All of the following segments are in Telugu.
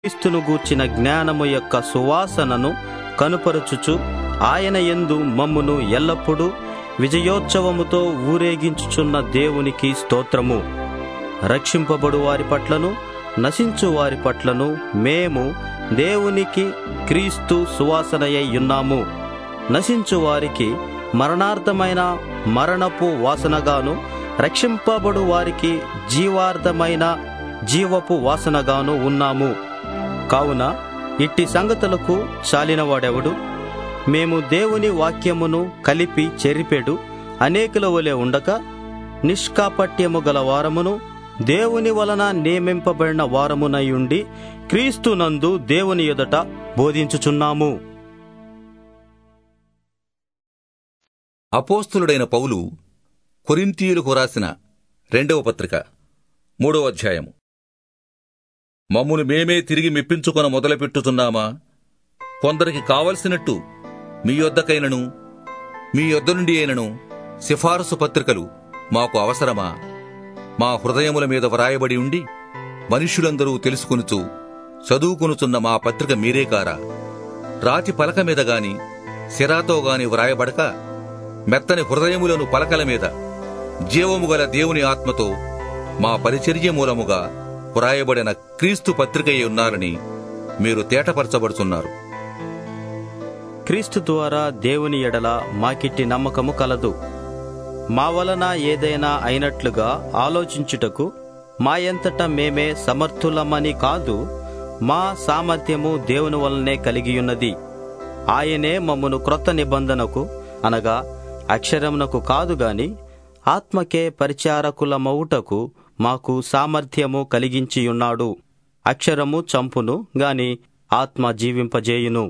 క్రీస్తును గూర్చిన జ్ఞానము యొక్క సువాసనను కనుపరుచుచు ఆయన యందు మమ్మును ఎల్లప్పుడూ విజయోత్సవముతో ఊరేగించుచున్న దేవునికి స్తోత్రము రక్షింపబడు వారి పట్లను నశించు వారి పట్లను మేము దేవునికి క్రీస్తు సువాసనయై ఉన్నాము నశించు వారికి మరణార్థమైన మరణపు వాసనగాను రక్షింపబడు వారికి జీవార్థమైన జీవపు వాసనగాను ఉన్నాము కావున ఇట్టి సంగతులకు చాలినవాడెవడు మేము దేవుని వాక్యమును కలిపి చెరిపెడు అనేకుల వలె ఉండక నిష్కాపట్యము గల వారమును దేవుని వలన నియమింపబడిన వారమునయుండి క్రీస్తునందు దేవుని ఎదుట బోధించుచున్నాము అపోస్తులుడైన పౌలు కొరింథీయులకు రాసిన రెండవ పత్రిక మూడవ అధ్యాయము మమ్మును మేమే తిరిగి మెప్పించుకొన మొదలుపెట్టుచున్నామా కొందరికి కావలసినట్టు మీ యొద్దకైనను మీ యొద్ద నుండి అయినను సిఫారసు పత్రికలు మాకు అవసరమా మా హృదయముల మీద వ్రాయబడి ఉండి మనుష్యులందరూ తెలుసుకొనుచు చదువుకొనుచున్న మా పత్రిక మీరే కారా రాతి పలక మీద గాని సిరాతో గాని వ్రాయబడక మెత్తని హృదయములను పలకల మీద జీవము గల దేవుని ఆత్మతో మా పరిచర్య మూలముగా వ్రాయబడిన క్రీస్తు పత్రికయ్య ఉన్నారని మీరు తేటపరచబడుతున్నారు క్రీస్తు ద్వారా దేవుని ఎడల మాకిట్టి నమ్మకము కలదు మా వలన ఏదైనా అయినట్లుగా ఆలోచించుటకు మా ఎంతట మేమే సమర్థులమని కాదు మా సామర్థ్యము దేవుని వలనే కలిగియున్నది ఆయనే మమ్మను క్రొత్త నిబంధనకు అనగా అక్షరమునకు కాదు గాని ఆత్మకే పరిచారకులమవుటకు మాకు సామర్థ్యము కలిగించియున్నాడు అక్షరము చంపును గాని ఆత్మ జీవింపజేయును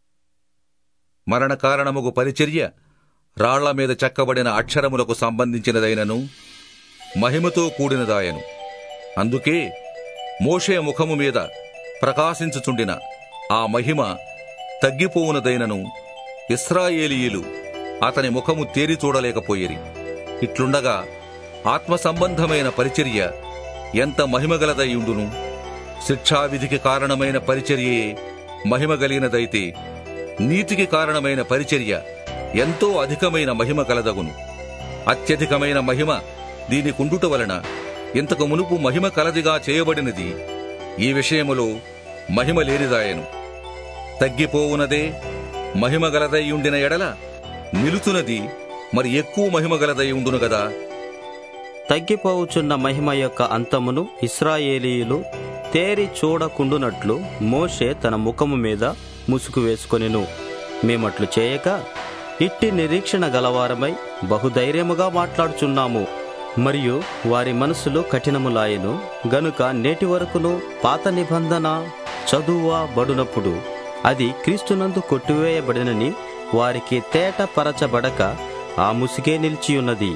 మరణ కారణముగు పరిచర్య రాళ్ల మీద చెక్కబడిన అక్షరములకు సంబంధించినదైనను మహిమతో కూడినదాయను అందుకే మోషే ముఖము మీద ప్రకాశించుచుండిన ఆ మహిమ తగ్గిపోవునదైనను ఇస్రాయేలీయులు అతని ముఖము తేరి చూడలేకపోయిరి ఇట్లుండగా ఆత్మ సంబంధమైన పరిచర్య ఎంత మహిమగలదయ్యుండును శిక్షావిధికి కారణమైన పరిచర్యే మహిమ కలిగినదైతే నీతికి కారణమైన పరిచర్య ఎంతో అధికమైన మహిమ కలదగును అత్యధికమైన మహిమ దీని కుండుట వలన ఇంతకు మునుపు మహిమ కలదిగా చేయబడినది ఈ విషయములో మహిమ లేనిదాయను తగ్గిపోవునదే మహిమ గలదయ్యుండిన ఎడల నిలుచున్నది మరి ఎక్కువ మహిమ గలదయ్యుండును గదా తగ్గిపోవుచున్న మహిమ యొక్క అంతమును ఇస్రాయేలీయులు తేరి చూడకుండునట్లు మోషే తన ముఖము మీద ముసుగు వేసుకొనెను మేమట్లు చేయక ఇట్టి నిరీక్షణ గలవారమై బహుధైర్యముగా మాట్లాడుచున్నాము మరియు వారి మనసులు కఠినములాయెను గనుక నేటి వరకును పాత నిబంధన చదువా బడునప్పుడు అది క్రీస్తునందు కొట్టివేయబడినని వారికి తేటపరచబడక ఆ ముసుగే నిలిచియున్నది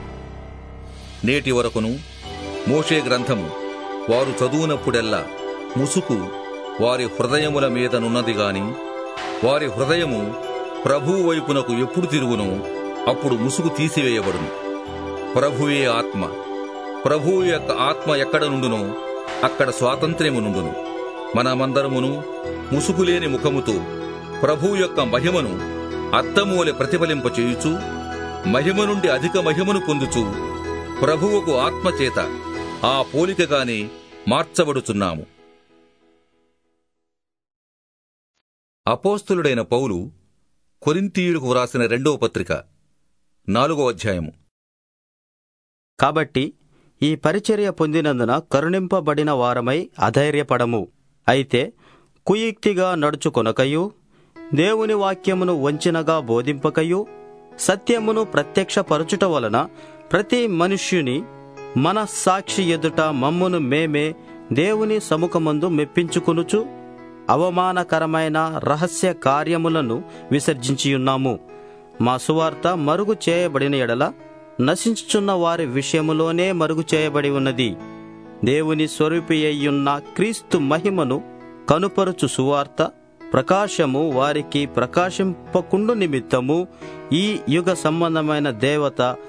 నేటి వరకును మోషే గ్రంథము వారు చదువునప్పుడెల్లా ముసుకు వారి హృదయముల మీదనున్నది గాని వారి హృదయము ప్రభువు వైపునకు ఎప్పుడు తిరుగునో అప్పుడు ముసుగు తీసివేయబడును ప్రభువే ఆత్మ ప్రభువు యొక్క ఆత్మ ఎక్కడ నుండునో అక్కడ స్వాతంత్ర్యము నుండును మనమందరమును ముసుగులేని ముఖముతో ప్రభువు యొక్క మహిమను అద్దము వలె ప్రతిఫలింప చేయుచు మహిమ నుండి అధిక మహిమను పొందుచు ప్రభువుకు ఆత్మచేత ఆ పోలికగానే మార్చబడుచున్నాము అపోస్తులుడైన పౌలు కొరింథీయులకు వ్రాసిన రెండవ పత్రిక నాలుగో అధ్యాయము కాబట్టి ఈ పరిచర్య పొందినందున కరుణింపబడిన వారమై అధైర్యపడము అయితే కుయుక్తిగా నడుచుకొనకయు దేవుని వాక్యమును వంచినగా బోధింపకయు సత్యమును ప్రత్యక్షపరచుట వలన ప్రతి మనుష్యుని మన సాక్షి ఎదుట మమ్మును మేమే దేవుని సముఖమందు మెప్పించుకొనుచు అవమానకరమైన రహస్య కార్యములను విసర్జించియున్నాము మా సువార్త మరుగు చేయబడిన ఎడల నశించుచున్న వారి విషయములోనే మరుగు చేయబడి ఉన్నది దేవుని స్వరూపి అయ్యున్న క్రీస్తు మహిమను కనుపరుచు సువార్త ప్రకాశము వారికి ప్రకాశింపకుండు నిమిత్తము ఈ యుగ సంబంధమైన దేవత